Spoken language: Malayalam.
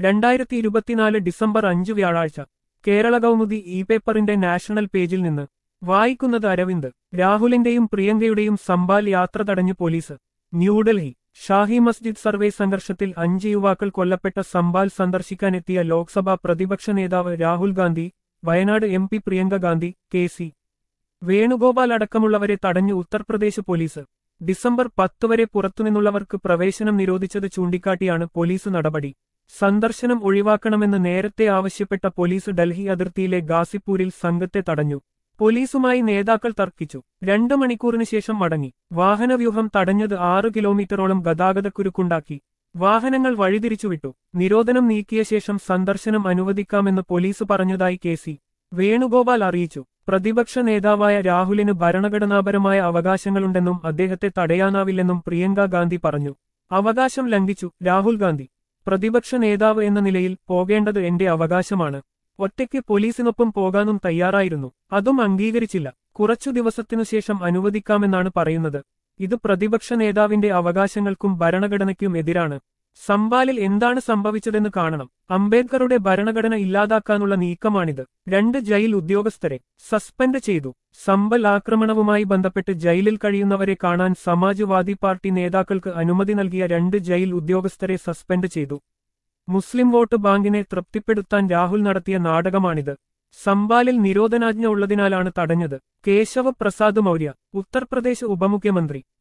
രണ്ടായിരത്തി ഇരുപത്തിനാല് ഡിസംബർ അഞ്ച് വ്യാഴാഴ്ച കേരള കൗമുദി ഇ പേപ്പറിന്റെ നാഷണൽ പേജിൽ നിന്ന് വായിക്കുന്നത് അരവിന്ദ് രാഹുലിന്റെയും പ്രിയങ്കയുടെയും സംബാൽ യാത്ര തടഞ്ഞു പോലീസ് ന്യൂഡൽഹി ഷാഹി മസ്ജിദ് സർവേ സംഘർഷത്തിൽ അഞ്ച് യുവാക്കൾ കൊല്ലപ്പെട്ട സംബാൽ സന്ദർശിക്കാനെത്തിയ ലോക്സഭാ പ്രതിപക്ഷ നേതാവ് Rahul Gandhi Wayanad M P Priyanka Gandhi K C Venugopal അടക്കമുള്ളവരെ തടഞ്ഞു ഉത്തർപ്രദേശ് പോലീസ് ഡിസംബർ പത്ത് വരെ പുറത്തുനിന്നുള്ളവർക്ക് പ്രവേശനം നിരോധിച്ചത് ചൂണ്ടിക്കാട്ടിയാണ് പോലീസ് നടപടി സന്ദർശനം ഒഴിവാക്കണമെന്ന് നേരത്തെ ആവശ്യപ്പെട്ട പോലീസ് ഡൽഹി അതിർത്തിയിലെ ഗാസിപ്പൂരിൽ സംഘത്തെ തടഞ്ഞു പോലീസുമായി നേതാക്കൾ തർക്കിച്ചു രണ്ടു മണിക്കൂറിന് ശേഷം മടങ്ങി വാഹനവ്യൂഹം തടഞ്ഞത് ആറ് കിലോമീറ്ററോളം ഗതാഗതക്കുരുക്കുണ്ടാക്കി വാഹനങ്ങൾ വഴിതിരിച്ചുവിട്ടു നിരോധനം നീക്കിയ ശേഷം സന്ദർശനം അനുവദിക്കാമെന്ന് പോലീസ് പറഞ്ഞതായി കെ സി വേണുഗോപാൽ അറിയിച്ചു പ്രതിപക്ഷ നേതാവായ രാഹുലിന് ഭരണഘടനാപരമായ അവകാശങ്ങളുണ്ടെന്നും അദ്ദേഹത്തെ തടയാനാവില്ലെന്നും പ്രിയങ്ക ഗാന്ധി പറഞ്ഞു അവകാശം ലംഘിച്ചു രാഹുൽ ഗാന്ധി പ്രതിപക്ഷ നേതാവ് എന്ന നിലയിൽ പോകേണ്ടത് എന്റെ അവകാശമാണ് ഒറ്റയ്ക്ക് പോലീസിനൊപ്പം പോകാനും തയ്യാറായിരുന്നു അതും അംഗീകരിച്ചില്ല കുറച്ചു ദിവസത്തിനു ശേഷം അനുവദിക്കാമെന്നാണ് പറയുന്നത് ഇത് പ്രതിപക്ഷ നേതാവിന്റെ അവകാശങ്ങൾക്കും ഭരണഘടനയ്ക്കും എതിരാണ് സംബാലിൽ എന്താണ് സംഭവിച്ചതെന്ന് കാണണം അംബേദ്കറുടെ ഭരണഘടന ഇല്ലാതാക്കാനുള്ള നീക്കമാണിത് രണ്ട് ജയിൽ ഉദ്യോഗസ്ഥരെ സസ്പെൻഡ് ചെയ്തു സമ്പൽ ആക്രമണവുമായി ബന്ധപ്പെട്ട് ജയിലിൽ കഴിയുന്നവരെ കാണാൻ സമാജ്വാദി പാർട്ടി നേതാക്കൾക്ക് അനുമതി നൽകിയ രണ്ട് ജയിൽ ഉദ്യോഗസ്ഥരെ സസ്പെൻഡ് ചെയ്തു മുസ്ലിം വോട്ട് ബാങ്കിനെ തൃപ്തിപ്പെടുത്താൻ രാഹുൽ നടത്തിയ നാടകമാണിത് സംബാലിൽ നിരോധനാജ്ഞ ഉള്ളതിനാലാണ് തടഞ്ഞത് കേശവ പ്രസാദ് മൗര്യ ഉത്തർപ്രദേശ് ഉപമുഖ്യമന്ത്രി